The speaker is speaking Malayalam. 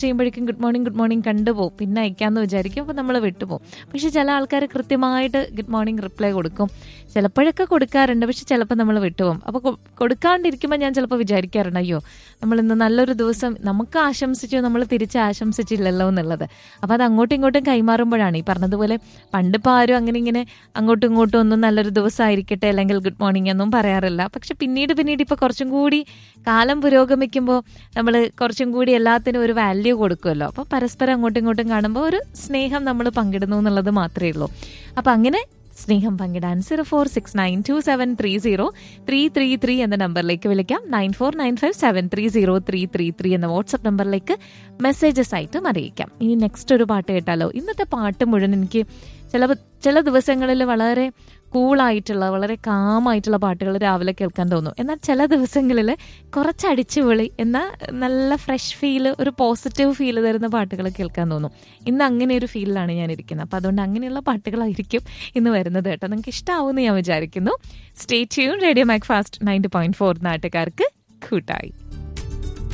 ചെയ്യുമ്പോഴേക്കും ഗുഡ് മോർണിംഗ് ഗുഡ് മോർണിംഗ് കണ്ടുപോകും പിന്നെ അയക്കാമെന്ന് വിചാരിക്കും അപ്പോൾ നമ്മൾ വിട്ടുപോകും പക്ഷെ ചില ആൾക്കാർ കൃത്യമായിട്ട് ഗുഡ് മോർണിംഗ് റിപ്ലൈ കൊടുക്കും ചിലപ്പോഴൊക്കെ കൊടുക്കാറുണ്ട് പക്ഷെ ചിലപ്പോൾ നമ്മൾ വിട്ടുപോകും അപ്പോൾ കൊ- കൊടുക്കാണ്ടിരിക്കുമ്പോൾ ഞാൻ ചിലപ്പോൾ വിചാരിക്കാറുണ്ട് അയ്യോ നമ്മൾ ഇന്ന് നല്ലൊരു ദിവസം നമുക്ക് ആശംസിച്ചു നമ്മൾ തിരിച്ച് ആശംസിച്ചില്ലല്ലോ എന്നുള്ളത് അപ്പോൾ അത് അങ്ങോട്ടും ഇങ്ങോട്ടും കൈമാറുമ്പോഴാണ് ഈ പറഞ്ഞതുപോലെ പണ്ടിപ്പോൾ ആരും അങ്ങനെ ഇങ്ങനെ അങ്ങോട്ടും ഇങ്ങോട്ടും ഒന്നും നല്ലൊരു ദിവസം ആയിരിക്കട്ടെ അല്ലെങ്കിൽ ഗുഡ് മോർണിംഗ് ഒന്നും പറയാറില്ല പക്ഷെ പിന്നീട് പിന്നീട് ഇപ്പോൾ കുറച്ചും കൂടി കാലം പുരോഗമിക്കുമ്പോൾ നമ്മൾ കുറച്ചും കൂടി എല്ലാത്തിനും ഒരു വാല്യൂ കൊടുക്കുമല്ലോ അപ്പോൾ പരസ്പരം അങ്ങോട്ടും ഇങ്ങോട്ടും കാണുമ്പോൾ ഒരു സ്നേഹം നമ്മൾ പങ്കിടുന്നു എന്നുള്ളത് മാത്രമേ ഉള്ളൂ അപ്പോൾ അങ്ങനെ സ്നേഹം പങ്കിടാൻ zero four six nine two seven three zero three three three എന്ന നമ്പറിലേക്ക് വിളിക്കാം nine four nine five seven three zero three three three എന്ന വാട്സപ്പ് നമ്പറിലേക്ക് മെസ്സേജസ് ആയിട്ടും അറിയിക്കാം ഇനി നെക്സ്റ്റ് ഒരു പാട്ട് കേട്ടാലോ ഇന്നത്തെ പാട്ട് മുഴുവൻ എനിക്ക് ചില ചില ദിവസങ്ങളിൽ വളരെ കൂളായിട്ടുള്ള വളരെ കാമായിട്ടുള്ള പാട്ടുകൾ രാവിലെ കേൾക്കാൻ തോന്നും എന്നാൽ ചില ദിവസങ്ങളിൽ കുറച്ച് അടിച്ചുപൊളി എന്നാൽ നല്ല ഫ്രഷ് ഫീല് ഒരു പോസിറ്റീവ് ഫീല് തരുന്ന പാട്ടുകൾ കേൾക്കാൻ തോന്നും ഇന്ന് അങ്ങനെ ഒരു ഫീലിലാണ് ഞാൻ ഇരിക്കുന്നത് അപ്പം അതുകൊണ്ട് അങ്ങനെയുള്ള പാട്ടുകളായിരിക്കും ഇന്ന് വരുന്നത് കേട്ടോ നിങ്ങൾക്ക് ഇഷ്ടമാവുമെന്ന് ഞാൻ വിചാരിക്കുന്നു stay tune radio Mac fast ninety point four നാട്ടുകാർക്ക് കൂട്ടായി